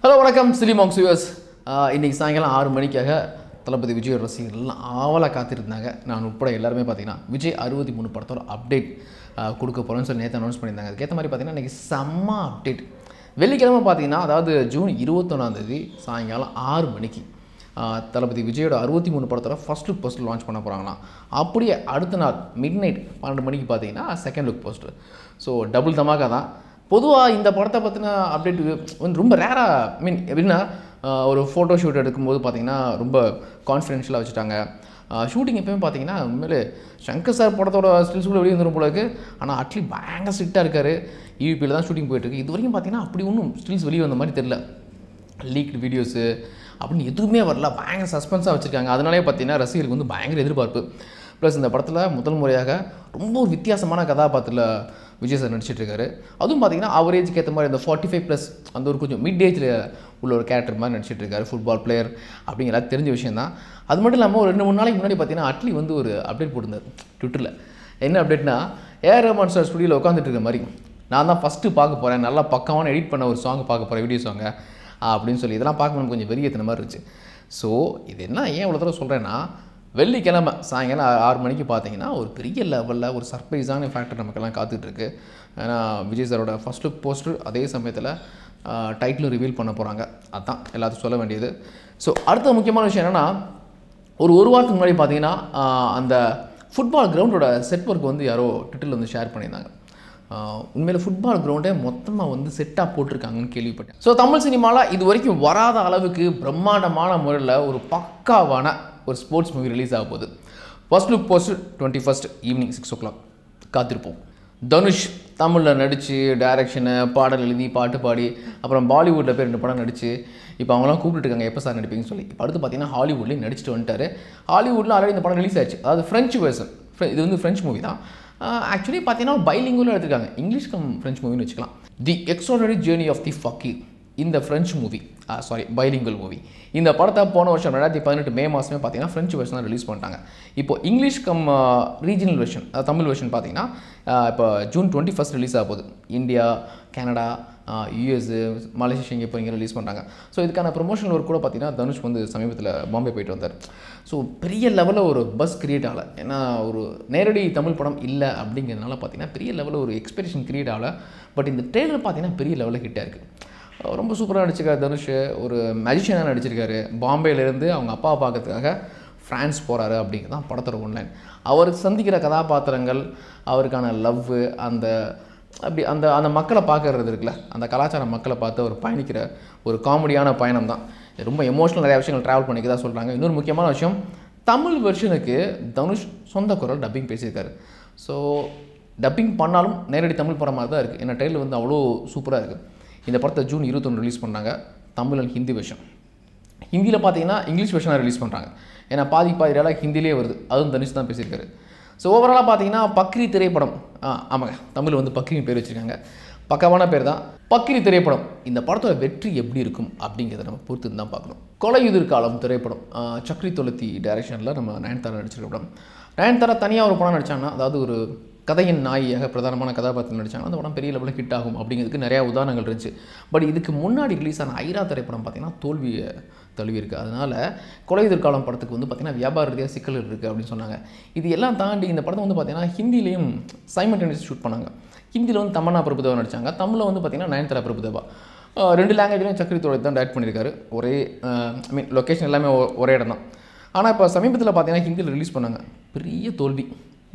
hello வணக்கம் சிலிமாங்ஸ் viewers இன்றைக்கி சாயங்காலம் ஆறு மணிக்காக தளபதி விஜய் ரசிகர்கள் எல்லாம் ஆவலாக காத்திருந்தாங்க நான் உட்பட எல்லாருமே பார்த்தீங்கன்னா விஜய் அறுபத்தி மூணு படத்தோட அப்டேட் கொடுக்க போகிறேன்னு சொல்லி நேற்று அனௌன்ஸ் பண்ணியிருந்தாங்க அதுக்கேற்ற மாதிரி பார்த்தீங்கன்னா இன்றைக்கி செம்ம அப்டேட் வெள்ளிக்கிழமை பார்த்தீங்கன்னா அதாவது ஜூன் இருபத்தொன்னாந்தேதி சாயங்காலம் ஆறு மணிக்கு ஆஹ் தளபதி விஜயோட அறுபத்தி மூணு படத்தோட ஃபர்ஸ்ட் லுக் போஸ்டர் லான்ச் பண்ண போகிறாங்களாம் அப்படியே அடுத்த நாள் மிட் நைட் பன்னெண்டு மணிக்கு பார்த்தீங்கன்னா second look poster so double தமாக்கா தான் பொதுவாக இந்த படத்தை பற்றின அப்டேட் வந்து ரொம்ப ரேராக மீன் எப்படின்னா ஆஹ் ஒரு ஃபோட்டோ ஷூட் எடுக்கும்போது பார்த்தீங்கன்னா ரொம்ப கான்ஃபிடென்ஷியலாக வச்சுட்டாங்க ஷூட்டிங் எப்பயுமே பார்த்தீங்கன்னா உண்மையிலே சங்கர் சார் படத்தோட ஸ்டில்ஸ் கூட வெளியே வந்துடும் போல இருக்கு ஆனால் அட்லி பயங்கர ஸ்ட்ரிக்டாக இருக்காரு யூபியில் தான் ஷூட்டிங் போயிட்டுருக்கு இது வரைக்கும் பார்த்தீங்கன்னா அப்படி ஒன்றும் ஸ்டில்ஸ் வெளியே வந்த மாதிரி தெரில லீக்டு வீடியோஸு அப்படின்னு எதுவுமே வரல பயங்கர சஸ்பென்ஸாக வச்சுருக்காங்க அதனாலே பார்த்தீங்கன்னா ரசிகர்களுக்கு வந்து பயங்கர எதிர்பார்ப்பு ப்ளஸ் இந்த படத்தில் முதல் முறையாக ரொம்ப ஒரு வித்தியாசமான கதாபாத்திரத்தில் விஜய் சார் நடிச்சிட்டு இருக்காரு அதுவும் பார்த்தீங்கன்னா அவர் ஏஜுக்கு ஏற்ற மாதிரி அந்த ஃபார்ட்டி ஃபைவ் ப்ளஸ் அந்த ஒரு கொஞ்சம் மிட் ஏஜில் உள்ள ஒரு கேரக்டர் மாதிரி நடிச்சிட்டு இருக்காரு ஃபுட்பால் பிளேயர் அப்படிங்கிற தெரிஞ்ச விஷயம் தான் அது மட்டும் இல்லாமல் ஒரு ரெண்டு மூணு நாளைக்கு முன்னாடி பார்த்தீங்கன்னா அட்லி வந்து ஒரு அப்டேட் போட்டிருந்தார் ட்விட்டரில் என்ன அப்டேட்னா ஏஆர் ரஹ்மான் சார் ஸ்டுடியோவில் உட்காந்துட்டு இருக்க மாதிரி நான் தான் ஃபஸ்ட்டு பார்க்க போகிறேன் நல்லா பக்கமான எடிட் பண்ண ஒரு சாங் பார்க்க போகிறேன் வீடியோ சாங்கை அப்படின்னு சொல்லி இதெல்லாம் பார்க்கணும் கொஞ்சம் வெறி ஏற்றின மாதிரி இருந்துச்சு ஸோ இது என்ன ஏன் இவ்வளோ தடவை சொல்கிறேன்னா வெள்ளிக்கிழமை சாயங்காலம் ஆ- ஆறு மணிக்கு பார்த்தீங்கன்னா ஒரு பெரிய லெவலில் ஒரு சர்ப்ரைஸான ஃபேக்டர் நமக்கெல்லாம் காத்துட்ருக்கு ஏன்னா விஜய் சாரோட ஃபஸ்ட் லுக் போஸ்டர் அதே சமயத்தில் டைட்டிலும் ரிவீல் பண்ண போகிறாங்க அதான் எல்லாத்துக்கும் சொல்ல வேண்டியது ஸோ அடுத்த முக்கியமான விஷயம் என்னென்னா ஒரு ஒரு வாரத்துக்கு முன்னாடி பார்த்தீங்கன்னா ஆஹ், அந்த ஃபுட்பால் கிரவுண்டோட செட் ஒர்க் வந்து யாரோ ட்விட்டரில் வந்து ஷேர் பண்ணியிருந்தாங்க ஆஹ், உண்மையில ஃபுட்பால் கிரவுண்டே மொத்தமாக வந்து செட்டாக போட்டிருக்காங்கன்னு கேள்விப்பட்டேன் ஸோ தமிழ் சினிமாவில் இது வரைக்கும் வராத அளவுக்கு பிரம்மாண்டமான முறையில் ஒரு பக்காவான ஒரு ஸ்போர்ட்ஸ் மூவி ரிலீஸ் ஆக போகுது first look post twenty first evening six o'clock காத்திருப்போம் தனுஷ் தமிழில் நடித்து டைரக்ஷனு பாடல் எழுதி பாட்டு பாடி அப்புறம் பாலிவுட்டில் போய் ரெண்டு படம் நடித்து இப்போ அவங்களாம் கூப்பிட்டு இருக்காங்க எப்போ சார் நடிப்பீங்கன்னு சொல்லி இப்போ அடுத்து பார்த்தீங்கன்னா ஹாலிவுட்லேயும் நடிச்சிட்டு வந்துட்டாரு ஹாலிவுட்டில் ஆல்ரெடி இந்த படம் ரிலீஸ் ஆயிடுச்சு அதாவது ஃப்ரெஞ்சு வெர்ஷன் இது வந்து ஃப்ரெஞ்ச் மூவி தான் ஆக்சுவலி பார்த்தீங்கன்னா பைலிங்குள்ள எடுத்திருக்காங்க இங்கிலீஷ் கம் ஃப்ரெஞ்ச் மூவின்னு வச்சுக்கலாம் the extraordinary journey of the fakir இந்த French movie sorry bilingual movie இந்த படத்தை போன வருஷம் ரெண்டாயிரத்தி பதினெட்டு மே மாதமே பார்த்தீங்கன்னா ஃப்ரெஞ்சு வெர்ஷன் தான் ரிலீஸ் பண்ணிட்டாங்க இப்போ English cum regional version Tamil version பார்த்தீங்கன்னா ஆஹ் இப்போ ஜூன் டுவெண்ட்டி ஃபஸ்ட் ரிலீஸ் ஆக போகுது India Canada US Malaysia Singapore இங்கே ரிலீஸ் பண்ணுறாங்க ஸோ இதுக்கான ப்ரொமோஷனல் ஒர்க் கூட பார்த்தீங்கன்னா தனுஷ் வந்து சமீபத்தில் பாம்பே போயிட்டு வந்தார் ஸோ பெரிய லெவலில் ஒரு பஸ் கிரியேட் ஆகலை ஏன்னா ஒரு நேரடி தமிழ் படம் இல்லை அப்படிங்கிறதுனால பார்த்தீங்கன்னா பெரிய லெவலில் ஒரு எக்ஸ்பெக்டேஷன் கிரியேட் ஆகலை பட் இந்த ட்ரெய்லர் பார்த்தீங்கன்னா பெரிய லெவலில் ஹிட்டாக இருக்குது ரொம்ப சூப்பராக நடிச்சிருக்காரு தனுஷ் ஒரு மேஜிஷியனாக நடிச்சிருக்காரு பாம்பேலேருந்து அவங்க அப்பாவை பார்க்கறதுக்காக ஃப்ரான்ஸ் போகிறாரு அப்படிங்கிறது தான் படத்தோட ஒன்லைன் அவர் சந்திக்கிற கதாபாத்திரங்கள் அவருக்கான லவ் அந்த அப்படி அந்த அந்த மக்களை பார்க்கறது இருக்குல்ல அந்த கலாச்சார மக்களை பார்த்து அவர் பயணிக்கிற ஒரு காமெடியான பயணம் தான் இது ரொம்ப எமோஷனல் நிறைய விஷயங்கள் ட்ராவல் பண்ணிக்கதா சொல்கிறாங்க இன்னொரு முக்கியமான விஷயம் தமிழ் வெர்ஷனுக்கு தனுஷ் சொந்த குரல் டப்பிங் பேசியிருக்காரு ஸோ டப்பிங் பண்ணாலும் நேரடி தமிழ் படம் மாதிரி தான் இருக்குது ஏன்னா ட்ரெயிலர் வந்து அவ்வளோ சூப்பராக இருக்குது இந்த படத்தை ஜூன் இருபத்தொன்று ரிலீஸ் பண்ணாங்க தமிழ் அண்ட் ஹிந்தி வெர்ஷன் ஹிந்தியில் பார்த்தீங்கன்னா இங்கிலீஷ் வெர்ஷனாக ரிலீஸ் பண்ணுறாங்க ஏன்னா பாதி பாதி டேலாக் ஹிந்திலே வருது அதுவும் தனுஷ் தான் பேசியிருக்காரு ஸோ ஓவராலாக பார்த்தீங்கன்னா பக்ரி திரைப்படம் ஆ ஆமாங்க தமிழ் வந்து பக்ரின்னு பேர் வச்சுருக்காங்க பக்காவான பேர் தான் பக்ரி திரைப்படம் இந்த படத்தோட வெற்றி எப்படி இருக்கும் அப்படிங்கிறத நம்ம பொறுத்து தான் பார்க்கணும் கொலையுதிர் காலம் திரைப்படம் ஆ, சக்ரி தொலத்தி டைரக்ஷனில் நம்ம நயன்தாரா நடிச்சிருக்க படம் நயன்தாரா தனியாக ஒரு படம் நடிச்சாங்கன்னா அதாவது ஒரு கதையின் நாயாக பிரதானமான கதாபாத்திரம் நடிச்சாங்கன்னா அந்த படம் பெரிய லெவலில் ஹிட் ஆகும் அப்படிங்கிறதுக்கு நிறையா உதாரணங்கள் இருந்துச்சு பட் இதுக்கு முன்னாடி ரிலீஸ் ஆன ஐரா திரைப்படம் பார்த்தீங்கன்னா தோல்வியை தழுவி இருக்கு அதனால் கொலை எதிர்காலம் படத்துக்கு வந்து பார்த்தீங்கன்னா வியாபார ரீதியாக சிக்கல் இருக்குது அப்படின்னு சொன்னாங்க இது எல்லாம் தாண்டி இந்த படத்தை வந்து பார்த்தீங்கன்னா ஹிந்திலையும் சைமல்டேனியஸ் ஷூட் பண்ணாங்க ஹிந்தியில் வந்து தமன்னா பிரபுதேவா நடிச்சாங்க தமிழில் வந்து பார்த்தீங்கன்னா நயன்தாரா பிரபுதேவா அஹ் ரெண்டு லாங்குவேஜ்லையும் சக்கரி தோழி தான் டேரக்ட் பண்ணியிருக்காரு ஒரே ஐ மீன் லொக்கேஷன் எல்லாமே ஒ- ஒரே இடம் தான் ஆனால் இப்போ சமீபத்தில் பார்த்தீங்கன்னா ஹிந்தியில் ரிலீஸ் பண்ணாங்க பெரிய தோல்வி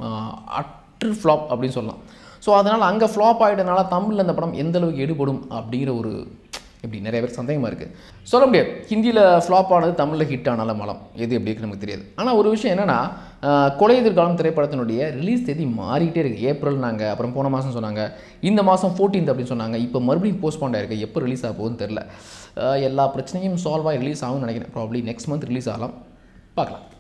அட்ரு ஃப்ளாப் அப்படின்னு சொல்லலாம் ஸோ அதனால் அங்கே ஃப்ளாப் ஆகிட்டனால தமிழில் அந்த படம் எந்த அளவுக்கு எடுபடும் அப்படிங்கிற ஒரு இப்படி நிறைய பேர் சந்தேகமாக இருக்குது சொல்ல முடியாது ஹிந்தியில் ஃப்ளாப் ஆனது தமிழில் ஹிட் ஆனால மலம் எது எப்படி இருக்குன்னு நமக்கு தெரியாது ஆனால் ஒரு விஷயம் என்னென்னா கொலை எதிர்காலம் திரைப்படத்தினுடைய ரிலீஸ் தேதி மாறிக்கிட்டே இருக்குது ஏப்ரல் நாங்கள் அப்புறம் போன மாதம் சொன்னாங்க இந்த மாதம் 14th அப்படின்னு சொன்னாங்க இப்போ மறுபடியும் போஸ்ட்பாண்ட் ஆயிருக்கு எப்போ ரிலீஸ் ஆக போகுதுன்னு தெரில அஹ் எல்லா பிரச்சனையும் சால்வ் ஆகி ரிலீஸ் ஆகும்னு நினைக்கிறேன் ப்ராப்ளி நெக்ஸ்ட் மந்த் ரிலீஸ் ஆகலாம் பார்க்கலாம்